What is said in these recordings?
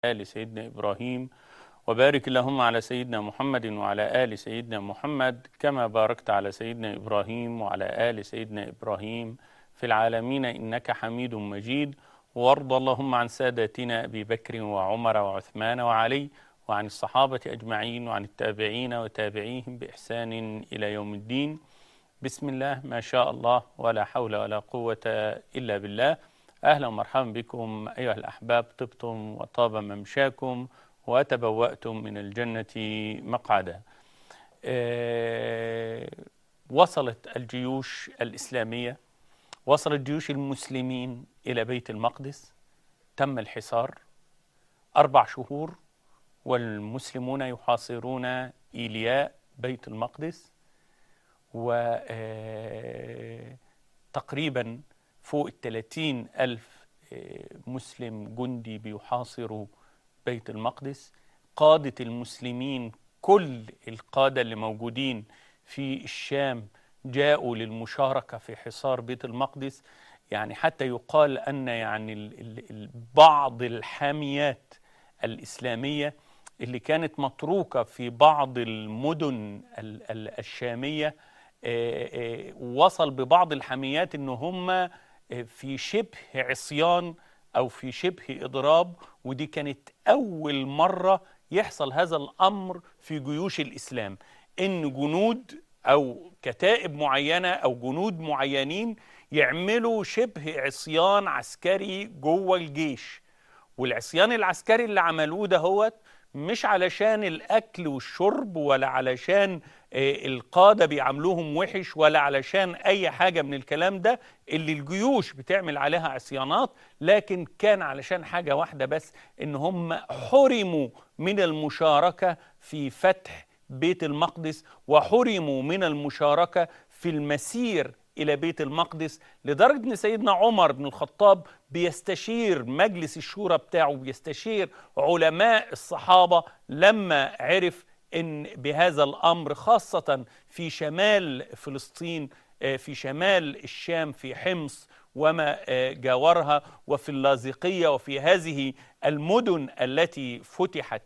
آل سيدنا إبراهيم وبارك اللهم على سيدنا محمد وعلى آل سيدنا محمد كما باركت على سيدنا إبراهيم وعلى آل سيدنا إبراهيم في العالمين إنك حميد مجيد وارض اللهم عن ساداتنا أبي بكر وعمر وعثمان وعلي وعن الصحابة أجمعين وعن التابعين وتابعيهم بإحسان إلى يوم الدين بسم الله ما شاء الله ولا حول ولا قوة إلا بالله أهلا ومرحبا بكم أيها الأحباب طبتم وطاب ممشاكم وتبوأتم من الجنة مقعدا أه وصلت الجيوش الإسلامية وصلت جيوش المسلمين إلى بيت المقدس تم الحصار أربع شهور والمسلمون يحاصرون إيلياء بيت المقدس وتقريبا فوق الثلاثين ألف مسلم جندي بيحاصروا بيت المقدس قادة المسلمين كل القادة اللي موجودين في الشام جاءوا للمشاركة في حصار بيت المقدس يعني حتى يقال أن يعني ال ال بعض الحاميات الإسلامية اللي كانت متروكة في بعض المدن الشامية وصل ببعض الحاميات ان هم في شبه عصيان او في شبه اضراب ودي كانت اول مره يحصل هذا الامر في جيوش الاسلام ان جنود او كتائب معينه او جنود معينين يعملوا شبه عصيان عسكري جوه الجيش والعصيان العسكري اللي عملوه ده هوت مش علشان الاكل والشرب ولا علشان القاده بيعاملوهم وحش ولا علشان اي حاجه من الكلام ده اللي الجيوش بتعمل عليها عصيانات لكن كان علشان حاجه واحده بس ان هم حرموا من المشاركه في فتح بيت المقدس وحرموا من المشاركه في المسير الى بيت المقدس لدرجه ان سيدنا عمر بن الخطاب بيستشير مجلس الشورى بتاعه بيستشير علماء الصحابه لما عرف ان بهذا الامر خاصه في شمال فلسطين في شمال الشام في حمص وما جاورها وفي اللاذقيه وفي هذه المدن التي فتحت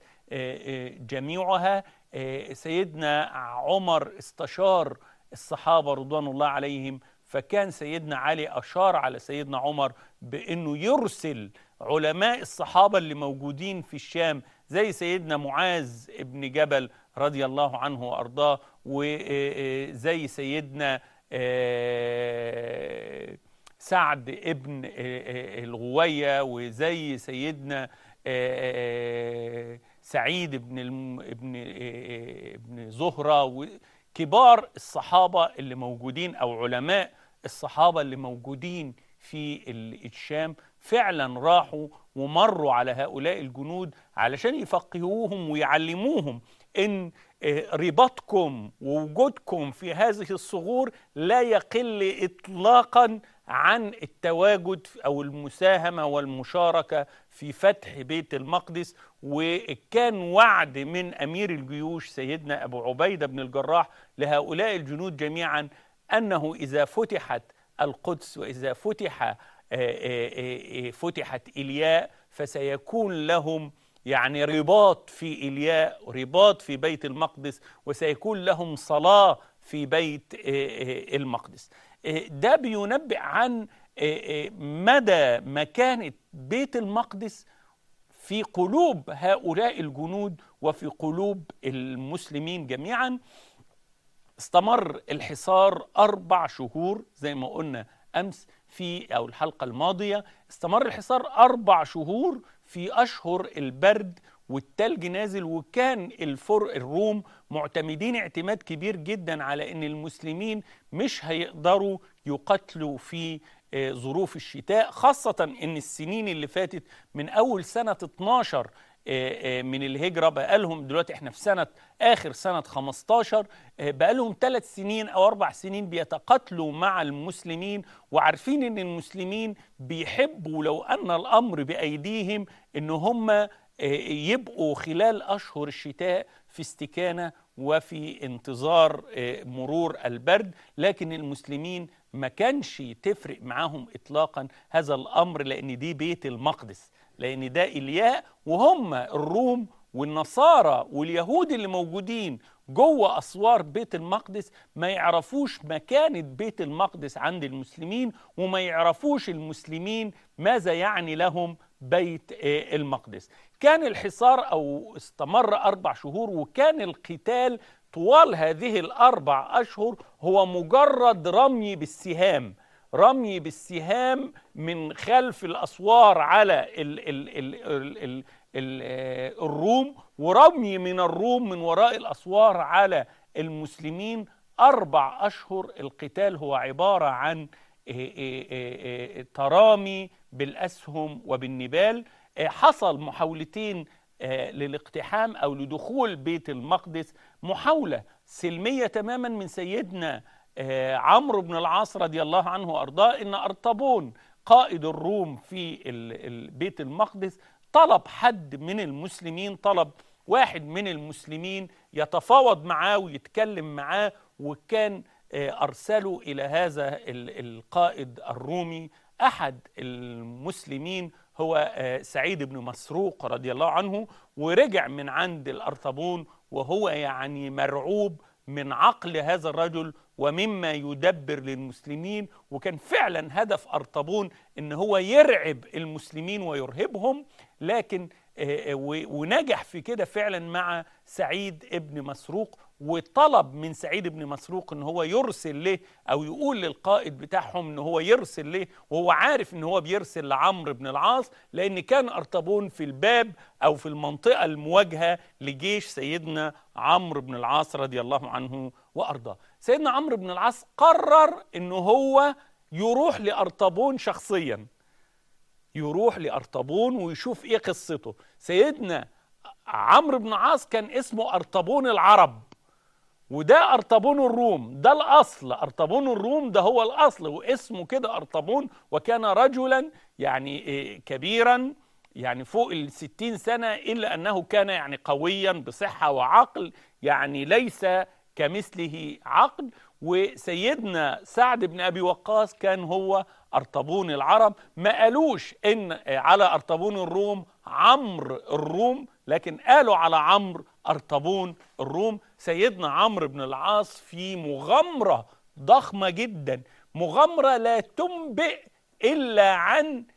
جميعها سيدنا عمر استشار الصحابه رضوان الله عليهم فكان سيدنا علي اشار على سيدنا عمر بانه يرسل علماء الصحابه اللي موجودين في الشام زي سيدنا معاذ ابن جبل رضي الله عنه وارضاه وزي سيدنا سعد ابن الغويه وزي سيدنا سعيد ابن ابن ابن زهره كبار الصحابه اللي موجودين او علماء الصحابه اللي موجودين في الشام فعلا راحوا ومروا على هؤلاء الجنود علشان يفقهوهم ويعلموهم ان رباطكم ووجودكم في هذه الصغور لا يقل اطلاقا عن التواجد او المساهمه والمشاركه في فتح بيت المقدس وكان وعد من امير الجيوش سيدنا ابو عبيده بن الجراح لهؤلاء الجنود جميعا انه اذا فتحت القدس واذا فتح فتحت إلياء فسيكون لهم يعني رباط في إلياء رباط في بيت المقدس وسيكون لهم صلاة في بيت المقدس ده بينبئ عن مدى مكانة بيت المقدس في قلوب هؤلاء الجنود وفي قلوب المسلمين جميعا استمر الحصار أربع شهور زي ما قلنا أمس في أو الحلقة الماضية استمر الحصار أربع شهور في أشهر البرد والتلج نازل وكان الفر الروم معتمدين اعتماد كبير جدا على أن المسلمين مش هيقدروا يقتلوا في ظروف الشتاء خاصة أن السنين اللي فاتت من أول سنة 12 من الهجرة بقى لهم دلوقتي احنا في سنة آخر سنة 15 بقى لهم ثلاث سنين أو أربع سنين بيتقاتلوا مع المسلمين وعارفين أن المسلمين بيحبوا لو أن الأمر بأيديهم أن هم يبقوا خلال أشهر الشتاء في استكانة وفي انتظار مرور البرد لكن المسلمين ما كانش تفرق معاهم إطلاقا هذا الأمر لأن دي بيت المقدس لأن ده الياء وهم الروم والنصارى واليهود اللي موجودين جوه اسوار بيت المقدس ما يعرفوش مكانه بيت المقدس عند المسلمين وما يعرفوش المسلمين ماذا يعني لهم بيت آه، المقدس كان الحصار او استمر اربع شهور وكان القتال طوال هذه الاربع اشهر هو مجرد رمي بالسهام رمي بالسهام من خلف الاسوار على ال ال ال ال ال ال الروم ورمي من الروم من وراء الاسوار على المسلمين اربع اشهر القتال هو عباره عن ترامي بالاسهم وبالنبال حصل محاولتين للاقتحام او لدخول بيت المقدس محاوله سلميه تماما من سيدنا عمرو بن العاص رضي الله عنه وارضاه ان ارطبون قائد الروم في بيت المقدس طلب حد من المسلمين طلب واحد من المسلمين يتفاوض معاه ويتكلم معاه وكان ارسلوا الى هذا القائد الرومي احد المسلمين هو سعيد بن مسروق رضي الله عنه ورجع من عند الارطبون وهو يعني مرعوب من عقل هذا الرجل ومما يدبر للمسلمين وكان فعلا هدف أرطبون ان هو يرعب المسلمين ويرهبهم لكن ونجح في كده فعلا مع سعيد ابن مسروق وطلب من سعيد بن مسروق ان هو يرسل له او يقول للقائد بتاعهم ان هو يرسل له وهو عارف ان هو بيرسل لعمرو بن العاص لان كان ارطبون في الباب او في المنطقه المواجهه لجيش سيدنا عمرو بن العاص رضي الله عنه وارضاه سيدنا عمرو بن العاص قرر ان هو يروح لارطبون شخصيا يروح لارطبون ويشوف ايه قصته سيدنا عمرو بن العاص كان اسمه ارطبون العرب وده أرطبون الروم ده الأصل أرطبون الروم ده هو الأصل واسمه كده أرطبون وكان رجلا يعني كبيرا يعني فوق الستين سنة إلا أنه كان يعني قويا بصحة وعقل يعني ليس كمثله عقل وسيدنا سعد بن أبي وقاص كان هو أرطبون العرب ما قالوش إن على أرطبون الروم عمرو الروم لكن قالوا على عمرو أرطبون الروم سيدنا عمرو بن العاص في مغامرة ضخمة جدا مغامرة لا تنبئ إلا عن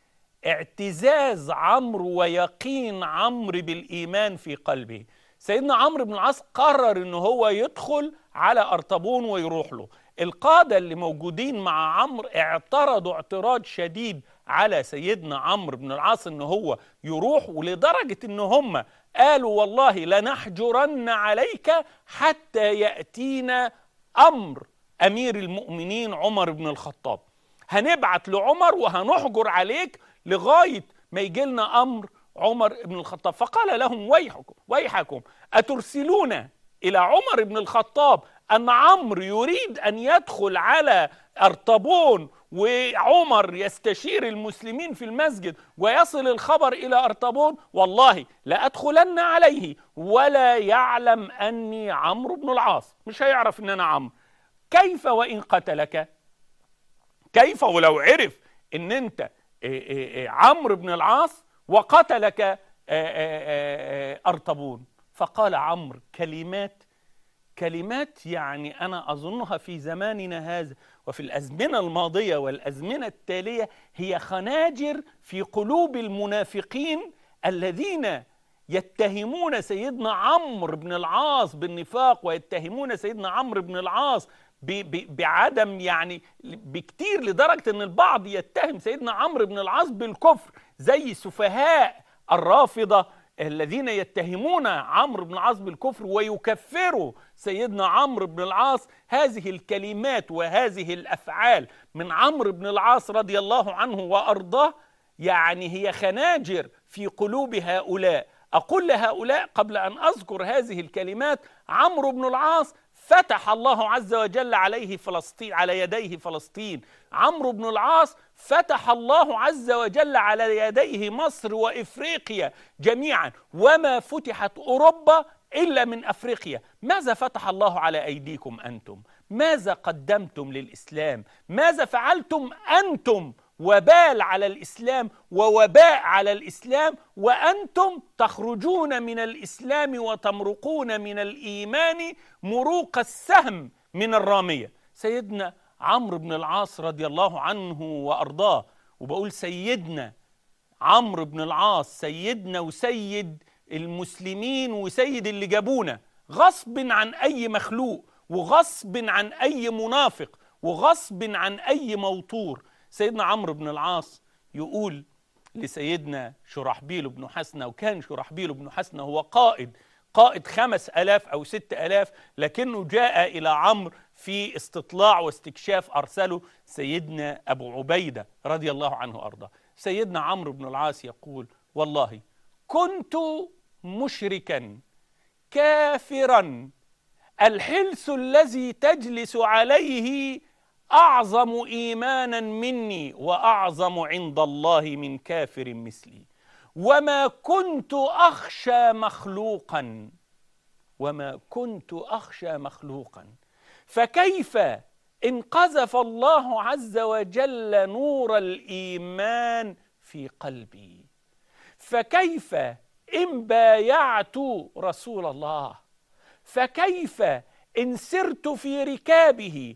اعتزاز عمرو ويقين عمرو بالإيمان في قلبه سيدنا عمرو بن العاص قرر ان هو يدخل على ارطبون ويروح له القادة اللي موجودين مع عمرو اعترضوا اعتراض شديد على سيدنا عمرو بن العاص ان هو يروح ولدرجة ان هم قالوا والله لنحجرن عليك حتى يأتينا أمر أمير المؤمنين عمر بن الخطاب هنبعت لعمر وهنحجر عليك لغاية ما يجي لنا أمر عمر بن الخطاب فقال لهم ويحكم ويحكم أترسلون إلى عمر بن الخطاب أن عمرو يريد أن يدخل على أرطبون وعمر يستشير المسلمين في المسجد ويصل الخبر إلى أرطبون والله لأدخلن عليه ولا يعلم أني عمرو بن العاص مش هيعرف أن أنا عمرو كيف وإن قتلك كيف ولو عرف أن أنت عمرو بن العاص وقتلك أرطبون فقال عمرو كلمات كلمات يعني أنا أظنها في زماننا هذا وفي الأزمنة الماضية والأزمنة التالية هي خناجر في قلوب المنافقين الذين يتهمون سيدنا عمرو بن العاص بالنفاق ويتهمون سيدنا عمرو بن العاص بعدم يعني بكتير لدرجة أن البعض يتهم سيدنا عمرو بن العاص بالكفر زي سفهاء الرافضة الذين يتهمون عمرو بن العاص بالكفر ويكفروا سيدنا عمرو بن العاص هذه الكلمات وهذه الافعال من عمرو بن العاص رضي الله عنه وارضاه يعني هي خناجر في قلوب هؤلاء اقول لهؤلاء قبل ان اذكر هذه الكلمات عمرو بن العاص فتح الله عز وجل عليه فلسطين على يديه فلسطين عمرو بن العاص فتح الله عز وجل على يديه مصر وافريقيا جميعا وما فتحت اوروبا الا من افريقيا ماذا فتح الله على ايديكم انتم ماذا قدمتم للاسلام ماذا فعلتم انتم وبال على الإسلام ووباء على الإسلام وأنتم تخرجون من الإسلام وتمرقون من الإيمان مروق السهم من الرامية سيدنا عمرو بن العاص رضي الله عنه وأرضاه وبقول سيدنا عمرو بن العاص سيدنا وسيد المسلمين وسيد اللي جابونا غصب عن أي مخلوق وغصب عن أي منافق وغصب عن أي موطور سيدنا عمرو بن العاص يقول لسيدنا شرحبيل بن حسنة وكان شرحبيل بن حسنة هو قائد قائد خمس ألاف أو ست ألاف لكنه جاء إلى عمرو في استطلاع واستكشاف أرسله سيدنا أبو عبيدة رضي الله عنه أرضاه سيدنا عمرو بن العاص يقول والله كنت مشركا كافرا الحلس الذي تجلس عليه اعظم ايمانا مني واعظم عند الله من كافر مثلي وما كنت اخشى مخلوقا وما كنت اخشى مخلوقا فكيف ان قذف الله عز وجل نور الايمان في قلبي فكيف ان بايعت رسول الله فكيف ان سرت في ركابه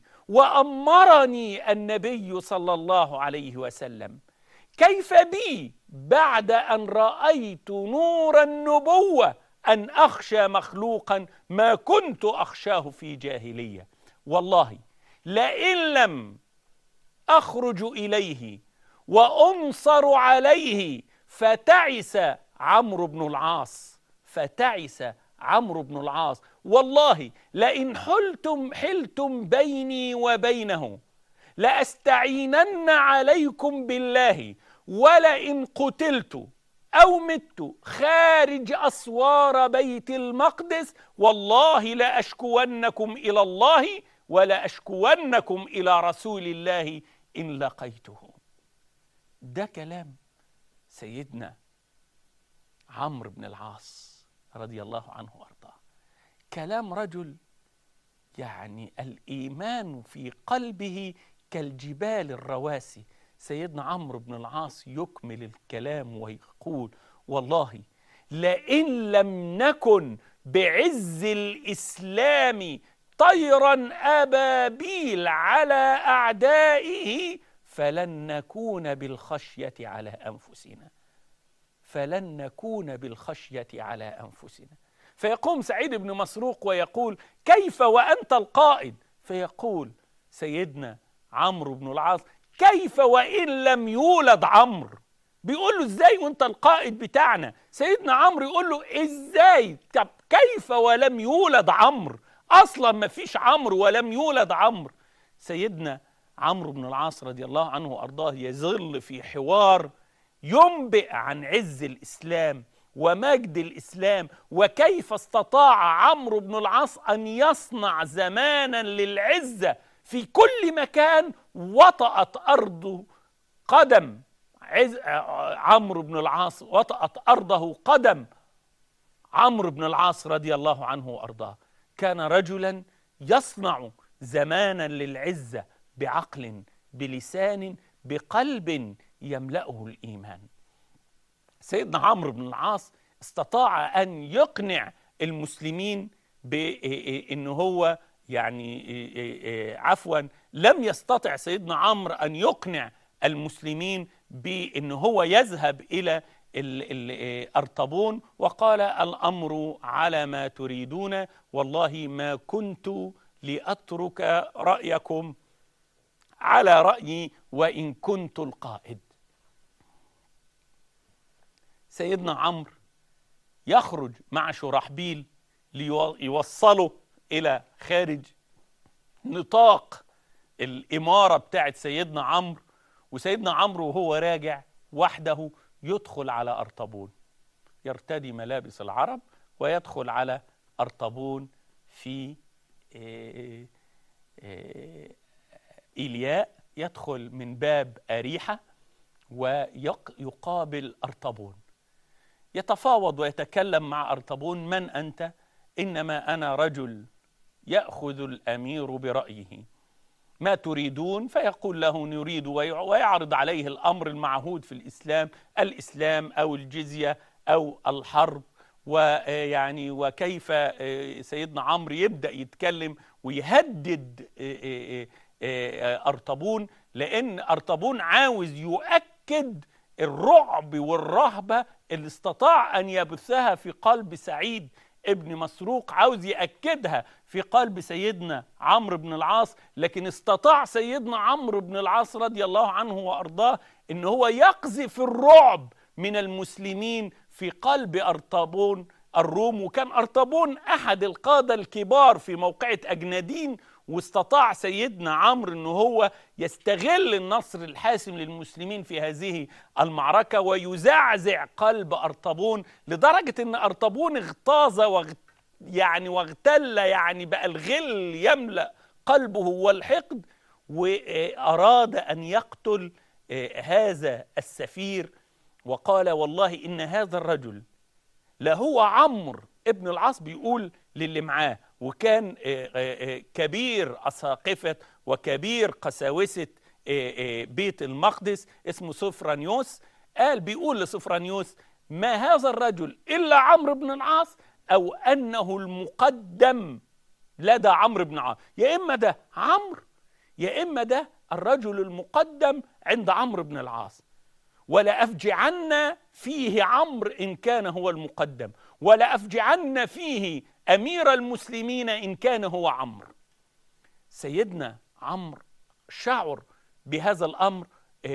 وامرني النبي صلى الله عليه وسلم كيف بي بعد ان رايت نور النبوه ان اخشى مخلوقا ما كنت اخشاه في جاهليه والله لئن لم اخرج اليه وانصر عليه فتعس عمرو بن العاص فتعس عمرو بن العاص والله لئن حلتم حلتم بيني وبينه لاستعينن عليكم بالله ولئن قتلت او مت خارج اسوار بيت المقدس والله لاشكونكم الى الله ولاشكونكم الى رسول الله ان لقيته ده كلام سيدنا عمرو بن العاص رضي الله عنه وارضاه كلام رجل يعني الايمان في قلبه كالجبال الرواسي سيدنا عمرو بن العاص يكمل الكلام ويقول والله لئن لم نكن بعز الاسلام طيرا ابابيل على اعدائه فلن نكون بالخشيه على انفسنا فلن نكون بالخشيه على انفسنا فيقوم سعيد بن مسروق ويقول كيف وانت القائد فيقول سيدنا عمرو بن العاص كيف وان لم يولد عمرو بيقول له ازاي وانت القائد بتاعنا سيدنا عمرو يقول له ازاي طب كيف ولم يولد عمرو اصلا ما فيش عمرو ولم يولد عمرو سيدنا عمرو بن العاص رضي الله عنه وارضاه يظل في حوار ينبئ عن عز الاسلام ومجد الاسلام وكيف استطاع عمرو بن العاص ان يصنع زمانا للعزه في كل مكان وطأت ارضه قدم عز عمرو بن العاص وطأت ارضه قدم عمرو بن العاص رضي الله عنه وارضاه كان رجلا يصنع زمانا للعزه بعقل بلسان بقلب يملأه الإيمان سيدنا عمرو بن العاص استطاع أن يقنع المسلمين بأن هو يعني عفوا لم يستطع سيدنا عمرو أن يقنع المسلمين بأن هو يذهب إلى الأرطبون وقال الأمر على ما تريدون والله ما كنت لأترك رأيكم على رأيي وإن كنت القائد سيدنا عمرو يخرج مع شرحبيل ليوصله إلى خارج نطاق الإمارة بتاعت سيدنا عمرو وسيدنا عمرو وهو راجع وحده يدخل على أرطبون يرتدي ملابس العرب ويدخل على أرطبون في إيلياء يدخل من باب أريحة ويقابل أرطبون يتفاوض ويتكلم مع أرطبون من أنت إنما أنا رجل يأخذ الأمير برأيه ما تريدون فيقول له نريد ويعرض عليه الأمر المعهود في الإسلام الإسلام أو الجزية أو الحرب ويعني وكيف سيدنا عمرو يبدأ يتكلم ويهدد أرطبون لأن أرطبون عاوز يؤكد الرعب والرهبة اللي استطاع أن يبثها في قلب سعيد ابن مسروق عاوز يأكدها في قلب سيدنا عمرو بن العاص لكن استطاع سيدنا عمرو بن العاص رضي الله عنه وأرضاه ان هو يقذف الرعب من المسلمين في قلب أرطبون الروم وكان أرطبون أحد القادة الكبار في موقعة أجنادين واستطاع سيدنا عمرو أنه هو يستغل النصر الحاسم للمسلمين في هذه المعركة ويزعزع قلب أرطبون لدرجة أن أرطبون اغتاظ واغت يعني واغتل يعني بقى الغل يملأ قلبه والحقد وأراد أن يقتل هذا السفير وقال والله إن هذا الرجل لهو عمرو ابن العاص بيقول للي معاه وكان كبير أساقفة وكبير قساوسة بيت المقدس اسمه سفرانيوس قال بيقول لسفرانيوس ما هذا الرجل إلا عمرو بن العاص أو أنه المقدم لدى عمرو بن العاص يا إما ده عمرو يا إما ده الرجل المقدم عند عمرو بن العاص ولأفجعن فيه عمرو إن كان هو المقدم ولأفجعن فيه أمير المسلمين إن كان هو عمرو سيدنا عمرو شعر بهذا الأمر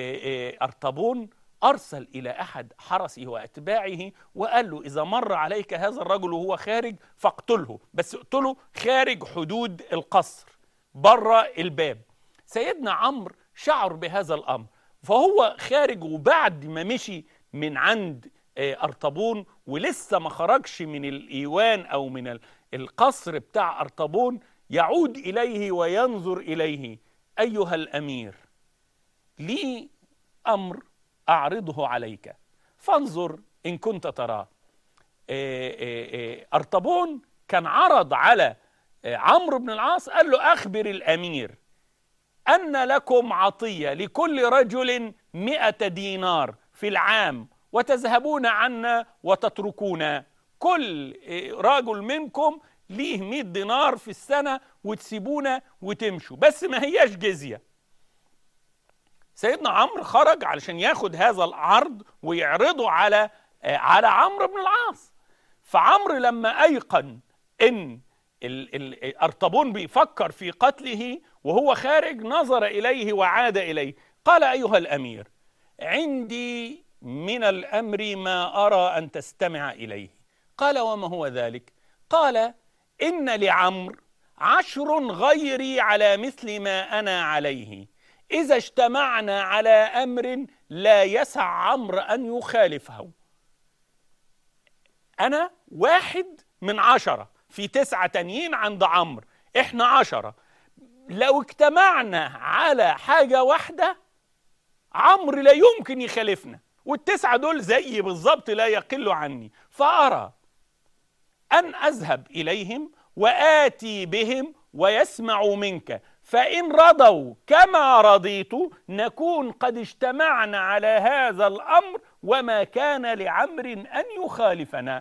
أرطبون أرسل إلى أحد حرسه وأتباعه وقال له إذا مر عليك هذا الرجل وهو خارج فاقتله بس اقتله خارج حدود القصر بره الباب سيدنا عمرو شعر بهذا الأمر فهو خارج وبعد ما مشي من عند أرطبون ولسه ما خرجش من الإيوان أو من القصر بتاع أرطبون يعود إليه وينظر إليه أيها الأمير لي أمر أعرضه عليك فانظر إن كنت تراه أرطبون كان عرض على عمرو بن العاص قال له أخبر الأمير أن لكم عطية لكل رجل مئة دينار في العام وتذهبون عنا وتتركونا كل رجل منكم ليه 100 دينار في السنة وتسيبونا وتمشوا بس ما هياش جزية سيدنا عمرو خرج علشان ياخد هذا العرض ويعرضه على على عمرو بن العاص فعمرو لما أيقن إن أرطبون بيفكر في قتله وهو خارج نظر إليه وعاد إليه قال أيها الأمير عندي من الأمر ما أرى أن تستمع إليه قال وما هو ذلك قال إن لعمر عشر غيري على مثل ما أنا عليه إذا اجتمعنا على أمر لا يسع عمرو أن يخالفه أنا واحد من عشرة في تسعة تانيين عند عمرو إحنا عشرة لو اجتمعنا على حاجة واحدة عمرو لا يمكن يخالفنا والتسعة دول زيي بالظبط لا يقل عني فأرى أن أذهب إليهم وآتي بهم ويسمعوا منك فإن رضوا كما رضيت نكون قد اجتمعنا على هذا الأمر وما كان لعمر أن يخالفنا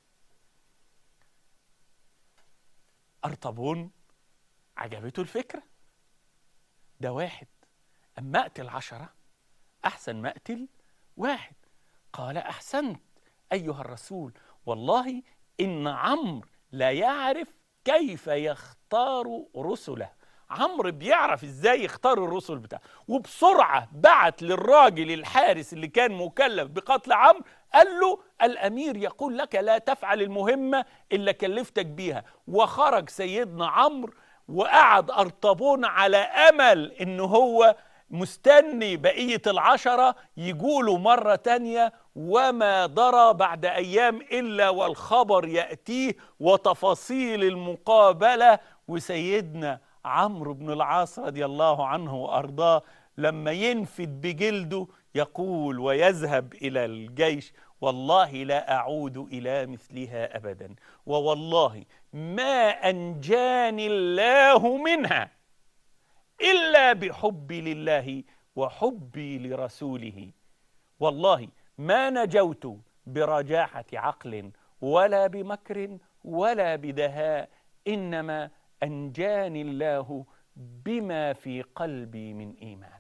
أرطبون عجبته الفكرة ده واحد أما أقتل عشرة أحسن ما أقتل واحد قال أحسنت أيها الرسول والله إن عمرو لا يعرف كيف يختار رسله عمرو بيعرف ازاي يختار الرسل بتاعه وبسرعة بعت للراجل الحارس اللي كان مكلف بقتل عمرو قال له الأمير يقول لك لا تفعل المهمة إلا كلفتك بيها وخرج سيدنا عمرو وقعد أرطبون على أمل إن هو مستني بقية العشرة يقولوا مرة تانية وما درى بعد أيام إلا والخبر يأتيه وتفاصيل المقابلة وسيدنا عمرو بن العاص رضي الله عنه وأرضاه لما ينفد بجلده يقول ويذهب إلى الجيش والله لا أعود إلى مثلها أبدا ووالله ما أنجاني الله منها إلا بحبي لله وحبي لرسوله والله ما نجوت برجاحة عقل ولا بمكر ولا بدهاء إنما أنجاني الله بما في قلبي من إيمان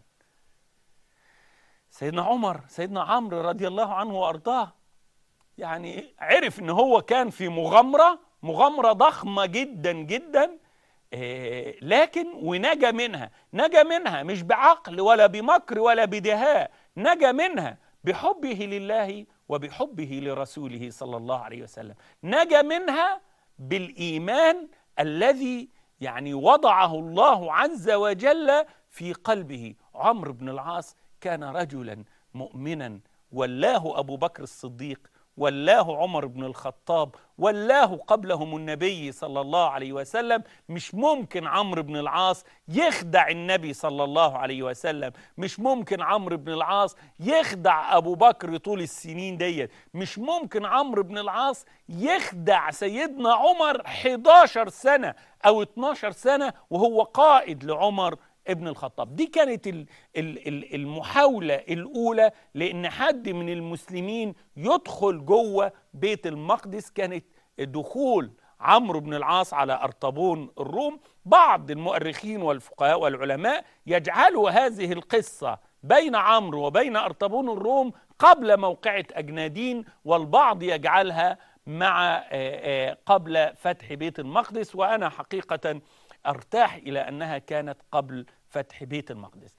سيدنا عمر سيدنا عمرو رضي الله عنه وأرضاه يعني عرف ان هو كان في مغامرة مغامرة ضخمة جدا جدا إيه لكن ونجا منها نجا منها مش بعقل ولا بمكر ولا بدهاء نجا منها بحبه لله وبحبه لرسوله صلى الله عليه وسلم نجا منها بالإيمان الذي يعني وضعه الله عز وجل في قلبه عمرو بن العاص كان رجلا مؤمنا ولاه أبو بكر الصديق ولاه عمر بن الخطاب ولاه قبلهم النبي صلى الله عليه وسلم مش ممكن عمرو بن العاص يخدع النبي صلى الله عليه وسلم مش ممكن عمرو بن العاص يخدع أبو بكر طول السنين ديت مش ممكن عمرو بن العاص يخدع سيدنا عمر 11 سنة أو 12 سنة وهو قائد لعمر ابن الخطاب دي كانت المحاولة الأولى لأن حد من المسلمين يدخل جوه بيت المقدس كانت دخول عمرو بن العاص على أرطبون الروم بعض المؤرخين والفقهاء والعلماء يجعلوا هذه القصة بين عمرو وبين أرطبون الروم قبل موقعة أجنادين والبعض يجعلها مع قبل فتح بيت المقدس وأنا حقيقة أرتاح إلى أنها كانت قبل فتح بيت المقدس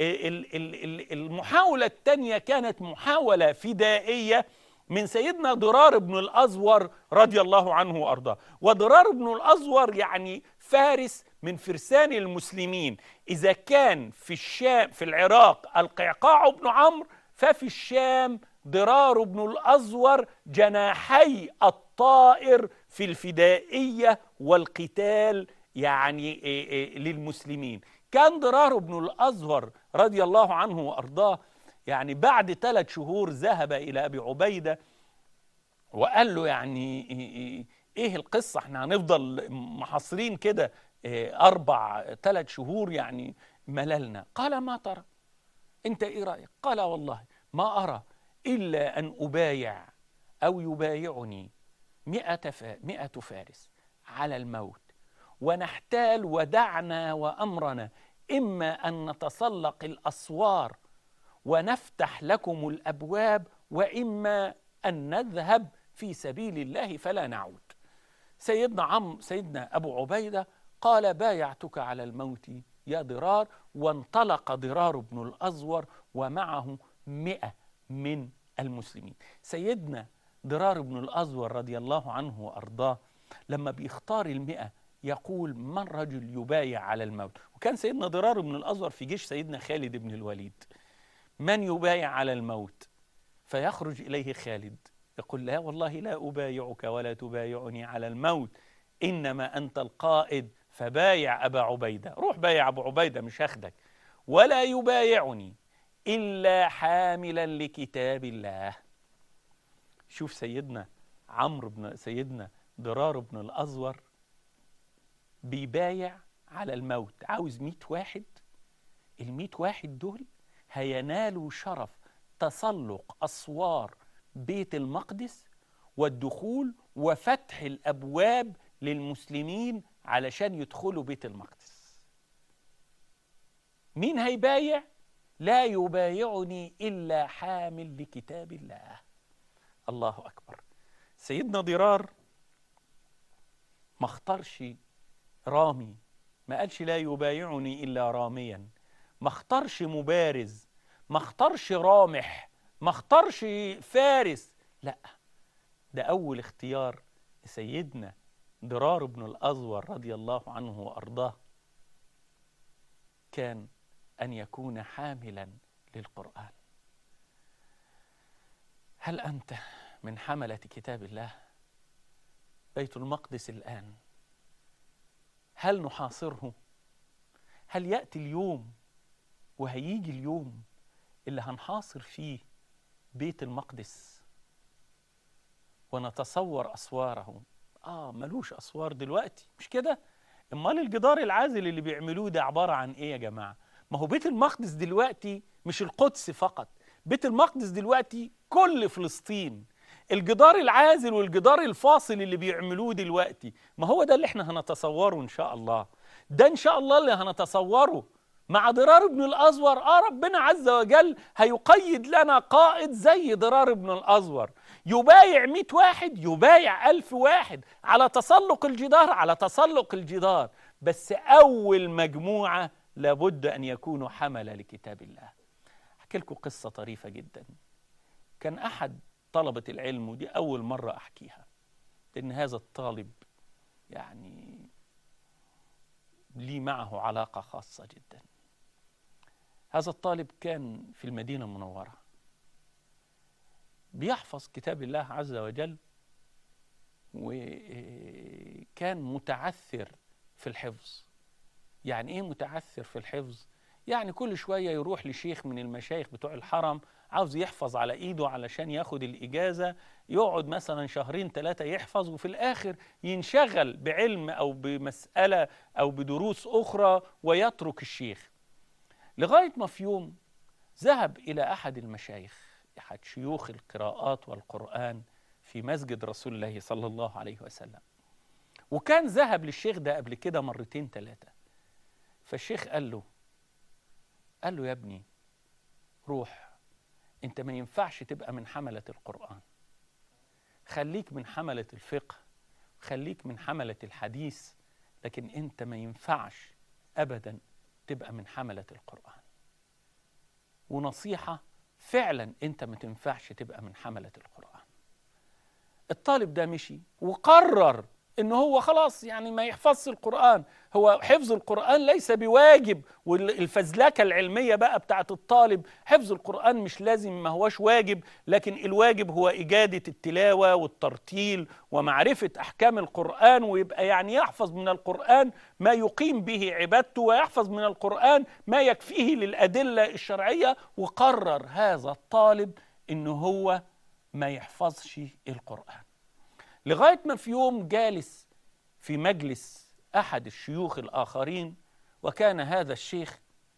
المحاولة الثانية كانت محاولة فدائية من سيدنا ضرار بن الأزور رضي الله عنه وأرضاه وضرار بن الأزور يعني فارس من فرسان المسلمين إذا كان في الشام في العراق القعقاع بن عمرو ففي الشام ضرار بن الأزور جناحي الطائر في الفدائية والقتال يعني للمسلمين كان ضرار بن الأزهر رضي الله عنه وأرضاه يعني بعد ثلاث شهور ذهب إلى أبي عبيدة وقال له يعني إيه القصة احنا هنفضل محاصرين كده أربع ثلاث شهور يعني مللنا قال ما ترى أنت إيه رأيك قال والله ما أرى إلا أن أبايع أو يبايعني مئة, فا مئة فارس على الموت ونحتال ودعنا وامرنا اما ان نتسلق الاسوار ونفتح لكم الابواب واما ان نذهب في سبيل الله فلا نعود سيدنا عم سيدنا ابو عبيده قال بايعتك على الموت يا ضرار وانطلق ضرار بن الازور ومعه مئة من المسلمين سيدنا ضرار بن الازور رضي الله عنه وارضاه لما بيختار المئة يقول من رجل يبايع على الموت وكان سيدنا ضرار بن الأزور في جيش سيدنا خالد بن الوليد من يبايع على الموت فيخرج إليه خالد يقول لا والله لا أبايعك ولا تبايعني على الموت إنما أنت القائد فبايع أبا عبيدة روح بايع أبو عبيدة مش هاخدك ولا يبايعني إلا حاملا لكتاب الله شوف سيدنا عمرو بن سيدنا ضرار بن الأزور بيبايع على الموت عاوز مئة واحد المئة واحد دول هينالوا شرف تسلق أسوار بيت المقدس والدخول وفتح الأبواب للمسلمين علشان يدخلوا بيت المقدس مين هيبايع؟ لا يبايعني إلا حامل لكتاب الله الله أكبر سيدنا ضرار ما اختارش رامي ما قالش لا يبايعني إلا راميا ما اختارش مبارز ما اختارش رامح ما اختارش فارس لا ده أول اختيار سيدنا ضرار بن الأزور رضي الله عنه وأرضاه كان أن يكون حاملا للقرآن هل أنت من حملة كتاب الله بيت المقدس الآن هل نحاصره هل يأتي اليوم وهيجي اليوم اللي هنحاصر فيه بيت المقدس ونتصور أسواره آه ملوش أسوار دلوقتي مش كده امال الجدار العازل اللي بيعملوه ده عباره عن ايه يا جماعه ما هو بيت المقدس دلوقتي مش القدس فقط بيت المقدس دلوقتي كل فلسطين الجدار العازل والجدار الفاصل اللي بيعملوه دلوقتي ما هو ده اللي احنا هنتصوره ان شاء الله ده ان شاء الله اللي هنتصوره مع ضرار ابن الأزور آه ربنا عز وجل هيقيد لنا قائد زي ضرار ابن الأزور يبايع مئة واحد يبايع ألف واحد على تسلق الجدار على تسلق الجدار بس أول مجموعة لابد أن يكونوا حملة لكتاب الله أحكي لكم قصة طريفة جدا كان أحد طلبة العلم ودي أول مرة أحكيها لأن هذا الطالب يعني لي معه علاقة خاصة جدا هذا الطالب كان في المدينة المنورة بيحفظ كتاب الله عز وجل وكان متعثر في الحفظ يعني ايه متعثر في الحفظ يعني كل شوية يروح لشيخ من المشايخ بتوع الحرم عاوز يحفظ على ايده علشان ياخد الاجازة يقعد مثلا شهرين ثلاثة يحفظ وفي الاخر ينشغل بعلم او بمسألة او بدروس اخرى ويترك الشيخ لغاية ما في يوم ذهب إلى أحد المشايخ أحد شيوخ القراءات والقرآن في مسجد رسول الله صلى الله عليه وسلم وكان ذهب للشيخ ده قبل كده مرتين ثلاثة فالشيخ قال له قال له يا ابني روح انت ما ينفعش تبقى من حملة القرآن خليك من حملة الفقه خليك من حملة الحديث لكن انت ما ينفعش ابدا تبقى من حملة القرآن ونصيحة فعلا انت ما تنفعش تبقى من حملة القرآن الطالب ده مشي وقرر ان هو خلاص يعني ما يحفظش القرآن هو حفظ القرآن ليس بواجب والفزلكة العلمية بقى بتاعت الطالب حفظ القرآن مش لازم ما هوش واجب لكن الواجب هو إجادة التلاوة والترتيل ومعرفة أحكام القرآن ويبقى يعني يحفظ من القرآن ما يقيم به عبادته ويحفظ من القرآن ما يكفيه للأدلة الشرعية وقرر هذا الطالب إن هو ما يحفظش القرآن لغاية ما في يوم جالس في مجلس أحد الشيوخ الآخرين وكان هذا الشيخ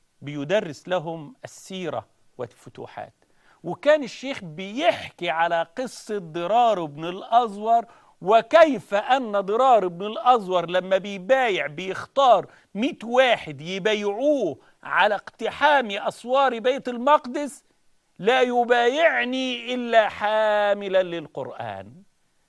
بيدرس لهم السيرة والفتوحات وكان الشيخ بيحكي على قصة ضرار بن الأزور وكيف أن ضرار بن الأزور لما بيبايع بيختار مئة واحد يبايعوه على اقتحام أسوار بيت المقدس لا يبايعني إلا حاملا للقرآن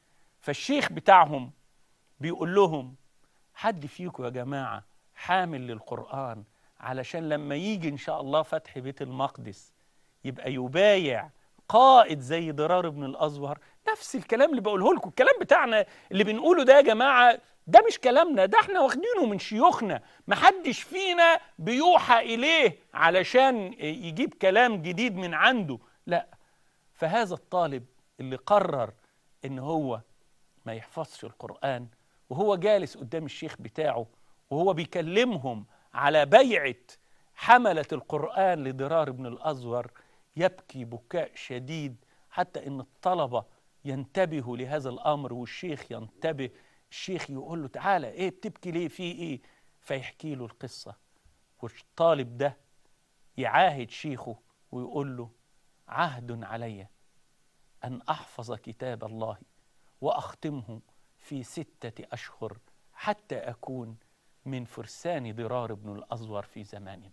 فالشيخ بتاعهم بيقول لهم حد فيكم يا جماعة حامل للقرآن علشان لما يجي إن شاء الله فتح بيت المقدس يبقى يبايع قائد زي ضرار بن الأزور نفس الكلام اللي بقوله لكم الكلام بتاعنا اللي بنقوله ده يا جماعة ده مش كلامنا ده احنا واخدينه من شيوخنا محدش فينا بيوحى إليه علشان يجيب كلام جديد من عنده لا فهذا الطالب اللي قرر ان هو ما يحفظش القرآن وهو جالس قدام الشيخ بتاعه وهو بيكلمهم على بيعة حملة القرآن لضرار بن الأزور يبكي بكاء شديد حتى إن الطلبة ينتبهوا لهذا الأمر والشيخ ينتبه الشيخ يقول له تعالى إيه بتبكي ليه في إيه فيحكي له القصة والطالب ده يعاهد شيخه ويقول له عهد علي أن أحفظ كتاب الله وأختمه في ستة أشهر حتى أكون من فرسان ضرار بن الأزور في زماننا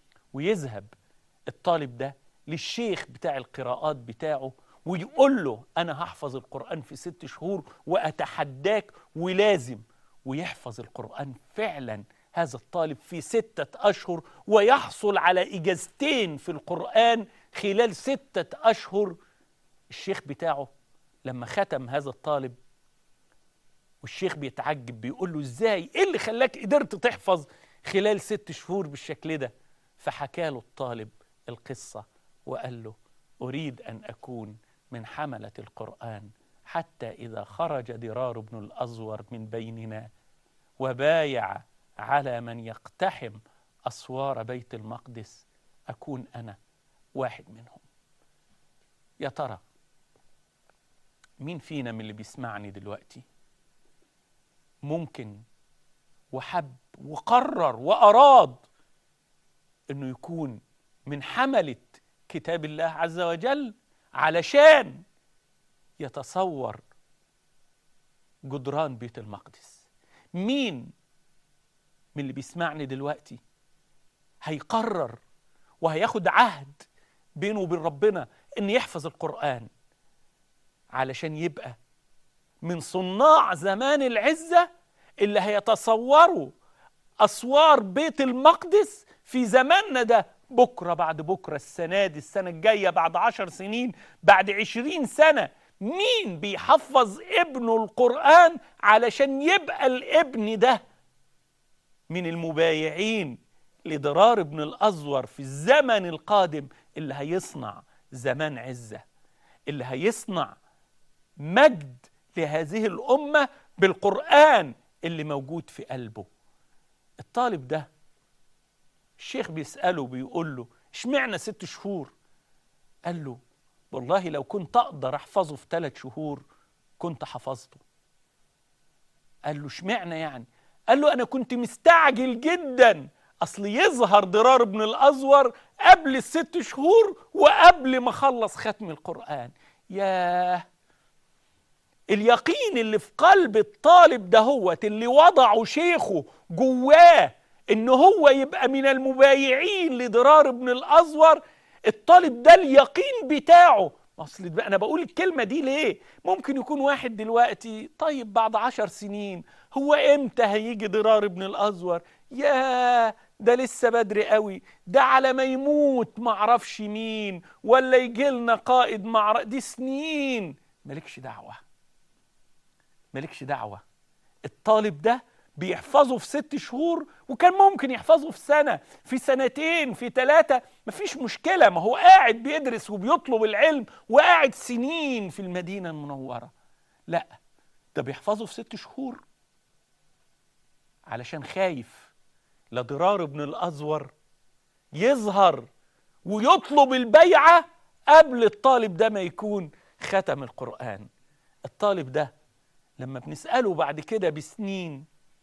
ويذهب الطالب ده للشيخ بتاع القراءات بتاعه ويقول له أنا هحفظ القرآن في ست شهور وأتحداك ولازم ويحفظ القرآن فعلا هذا الطالب في ستة أشهر ويحصل على إجازتين في القرآن خلال ستة أشهر الشيخ بتاعه لما ختم هذا الطالب والشيخ بيتعجب بيقول له ازاي ايه اللي خلاك قدرت تحفظ خلال ست شهور بالشكل ده فحكى له الطالب القصة وقال له أريد أن أكون من حملة القرآن حتى إذا خرج درار بن الأزور من بيننا وبايع على من يقتحم أسوار بيت المقدس أكون أنا واحد منهم يا ترى مين فينا من اللي بيسمعني دلوقتي ممكن وحب وقرر وأراد أنه يكون من حملة كتاب الله عز وجل علشان يتصور جدران بيت المقدس مين من اللي بيسمعني دلوقتي هيقرر وهياخد عهد بينه وبين ربنا ان يحفظ القرآن علشان يبقى من صناع زمان العزة اللي هيتصوروا أسوار بيت المقدس في زماننا ده بكرة بعد بكرة السنة دي السنة الجاية بعد عشر سنين بعد عشرين سنة مين بيحفظ ابنه القرآن علشان يبقى الابن ده من المبايعين لضرار ابن الأزور في الزمن القادم اللي هيصنع زمان عزة اللي هيصنع مجد لهذه الأمة بالقرآن اللي موجود في قلبه الطالب ده الشيخ بيسأله بيقول له اشمعنى ست شهور قال له والله لو كنت أقدر أحفظه في ثلاث شهور كنت حفظته قال له اشمعنى يعني قال له أنا كنت مستعجل جدا أصل يظهر ضرار ابن الأزور قبل الست شهور وقبل ما خلص ختم القرآن ياه اليقين اللي في قلب الطالب دهوت اللي وضعه شيخه جواه ان هو يبقى من المبايعين لضرار ابن الازور الطالب ده اليقين بتاعه اصل انا بقول الكلمه دي ليه ممكن يكون واحد دلوقتي طيب بعد عشر سنين هو امتى هيجي ضرار ابن الازور يا ده لسه بدري قوي ده على ما يموت معرفش مين ولا يجي لنا قائد معرف دي سنين مالكش دعوه مالكش دعوه الطالب ده بيحفظه في ست شهور وكان ممكن يحفظه في سنة في سنتين في ثلاثة مفيش مشكلة ما هو قاعد بيدرس وبيطلب العلم وقاعد سنين في المدينة المنورة لا ده بيحفظه في ست شهور علشان خايف لضرار ابن الأزور يظهر ويطلب البيعة قبل الطالب ده ما يكون ختم القرآن الطالب ده لما بنسأله بعد كده بسنين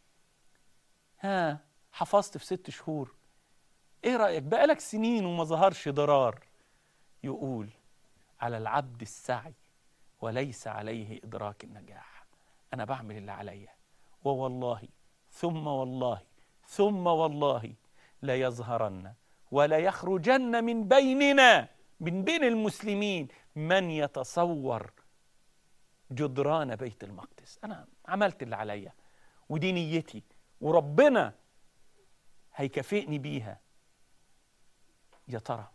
ها حفظت في ست شهور ايه رأيك بقالك سنين وما ظهرش ضرار يقول على العبد السعي وليس عليه إدراك النجاح أنا بعمل اللي عليا ووالله ثم والله ثم والله لا يظهرن ولا يخرجن من بيننا من بين المسلمين من يتصور جدران بيت المقدس أنا عملت اللي عليا ودي نيتي وربنا هيكافئني بيها يا ترى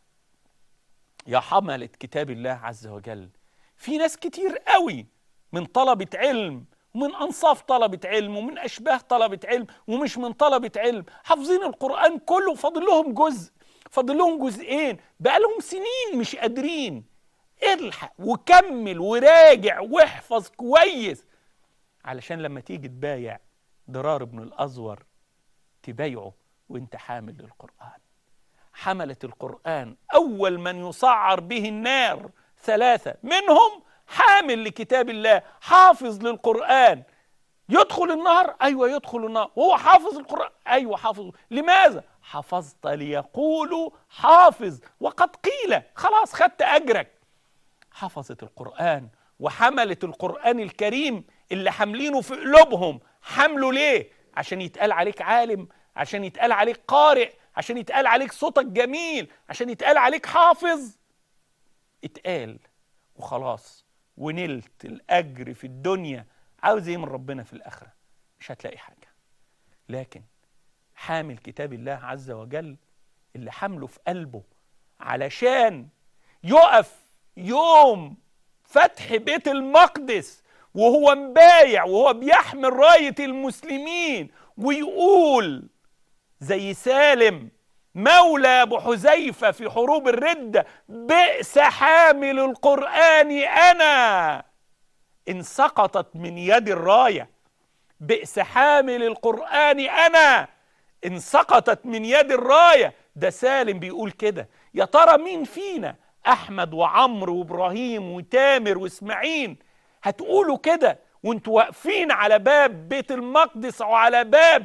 يا حملة كتاب الله عز وجل في ناس كتير قوي من طلبة علم ومن أنصاف طلبة علم ومن أشباه طلبة علم ومش من طلبة علم حافظين القرآن كله فاضل لهم جزء فاضل لهم جزئين بقالهم سنين مش قادرين الحق وكمل وراجع واحفظ كويس علشان لما تيجي تبايع ضرار بن الأزور تبايعه وانت حامل للقرآن حملة القرآن أول من يسعر به النار ثلاثة منهم حامل لكتاب الله حافظ للقرآن يدخل النار أيوة يدخل النار وهو حافظ القرآن أيوة حافظ لماذا حفظت ليقولوا حافظ وقد قيل خلاص خدت أجرك حفظت القرآن وحملت القرآن الكريم اللي حاملينه في قلوبهم حمله ليه عشان يتقال عليك عالم عشان يتقال عليك قارئ عشان يتقال عليك صوتك جميل عشان يتقال عليك حافظ اتقال وخلاص ونلت الأجر في الدنيا عاوز ايه من ربنا في الآخرة مش هتلاقي حاجة لكن حامل كتاب الله عز وجل اللي حمله في قلبه علشان يقف يوم فتح بيت المقدس وهو مبايع وهو بيحمل راية المسلمين ويقول زي سالم مولى ابو حذيفه في حروب الرده بئس حامل القران انا ان سقطت من يد الرايه بئس حامل القران انا ان سقطت من يد الرايه ده سالم بيقول كده يا ترى مين فينا احمد وعمرو وابراهيم وتامر واسماعيل هتقولوا كده وانتوا واقفين على باب بيت المقدس او على باب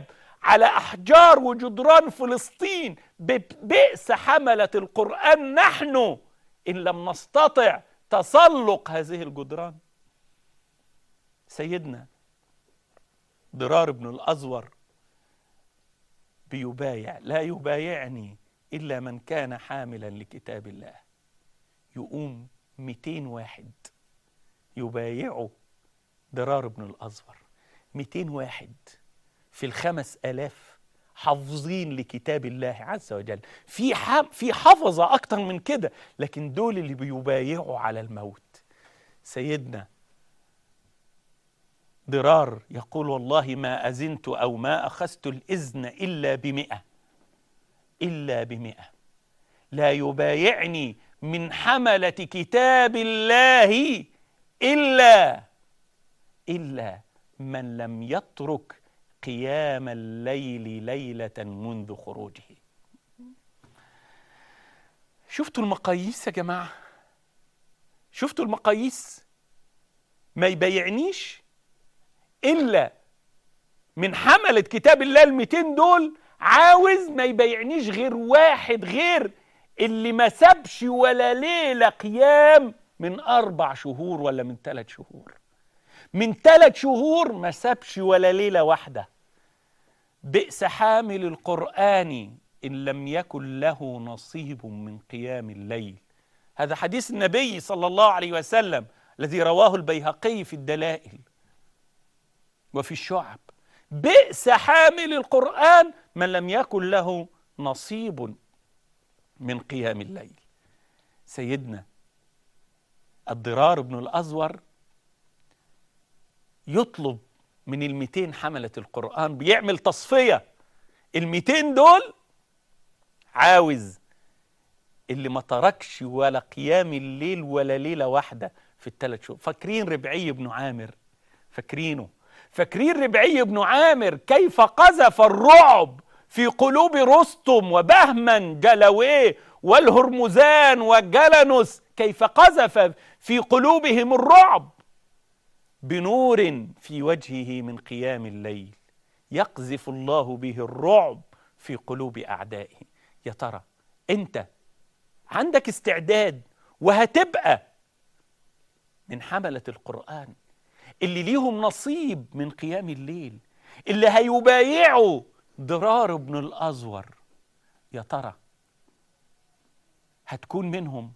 على احجار وجدران فلسطين بئس حمله القران نحن ان لم نستطع تسلق هذه الجدران سيدنا ضرار بن الازور بيبايع لا يبايعني الا من كان حاملا لكتاب الله يقوم 200 واحد يبايعوا ضرار بن الازور 200 واحد في الخمس آلاف حافظين لكتاب الله عز وجل في في حفظة أكتر من كده لكن دول اللي بيبايعوا على الموت سيدنا ضرار يقول والله ما أزنت أو ما أخذت الإذن إلا بمئة إلا بمئة لا يبايعني من حملة كتاب الله إلا إلا من لم يترك قيام الليل ليلة منذ خروجه شفتوا المقاييس يا جماعة شفتوا المقاييس ما يبيعنيش إلا من حملة كتاب الله الميتين دول عاوز ما يبيعنيش غير واحد غير اللي ما سابش ولا ليلة قيام من أربع شهور ولا من ثلاث شهور من ثلاث شهور ما سابش ولا ليلة واحدة بئس حامل القرآن إن لم يكن له نصيب من قيام الليل هذا حديث النبي صلى الله عليه وسلم الذي رواه البيهقي في الدلائل وفي الشعب بئس حامل القرآن من لم يكن له نصيب من قيام الليل سيدنا الضرار بن الأزور يطلب من الميتين حملة القرآن بيعمل تصفية الميتين دول عاوز اللي ما تركش ولا قيام الليل ولا ليلة واحدة في الثلاث شهور فاكرين ربعي بن عامر فاكرينه فاكرين ربعي بن عامر كيف قذف الرعب في قلوب رستم وبهمن جلويه والهرمزان وجلنس كيف قذف في قلوبهم الرعب بنور في وجهه من قيام الليل يقذف الله به الرعب في قلوب اعدائه يا ترى انت عندك استعداد وهتبقى من حمله القران اللي ليهم نصيب من قيام الليل اللي هيبايعوا ضرار بن الازور يا ترى هتكون منهم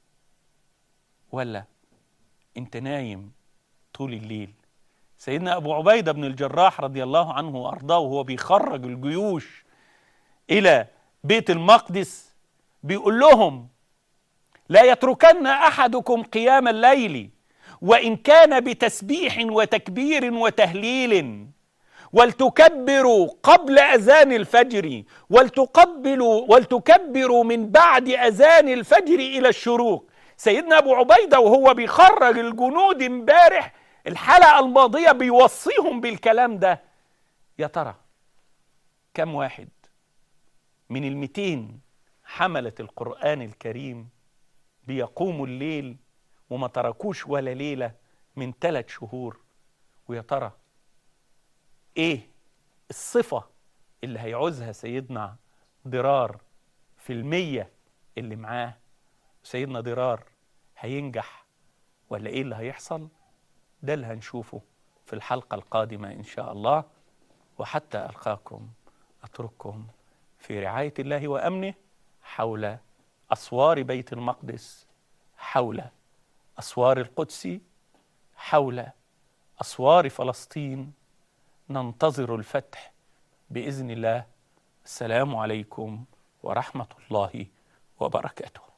ولا انت نايم طول الليل سيدنا أبو عبيدة بن الجراح رضي الله عنه وأرضاه وهو بيخرج الجيوش إلى بيت المقدس بيقول لهم لا يتركن أحدكم قيام الليل وإن كان بتسبيح وتكبير وتهليل ولتكبروا قبل أذان الفجر ولتقبلوا ولتكبروا من بعد أذان الفجر إلى الشروق سيدنا أبو عبيدة وهو بيخرج الجنود امبارح الحلقة الماضية بيوصيهم بالكلام ده يا ترى كم واحد من المتين حملة القرآن الكريم بيقوموا الليل وما تركوش ولا ليلة من ثلاث شهور ويا ترى ايه الصفة اللي هيعوزها سيدنا ضرار في المية اللي معاه سيدنا ضرار هينجح ولا ايه اللي هيحصل ده اللي هنشوفه في الحلقة القادمة إن شاء الله وحتى ألقاكم أترككم في رعاية الله وأمنه حول أسوار بيت المقدس حول أسوار القدس حول أسوار فلسطين ننتظر الفتح بإذن الله السلام عليكم ورحمة الله وبركاته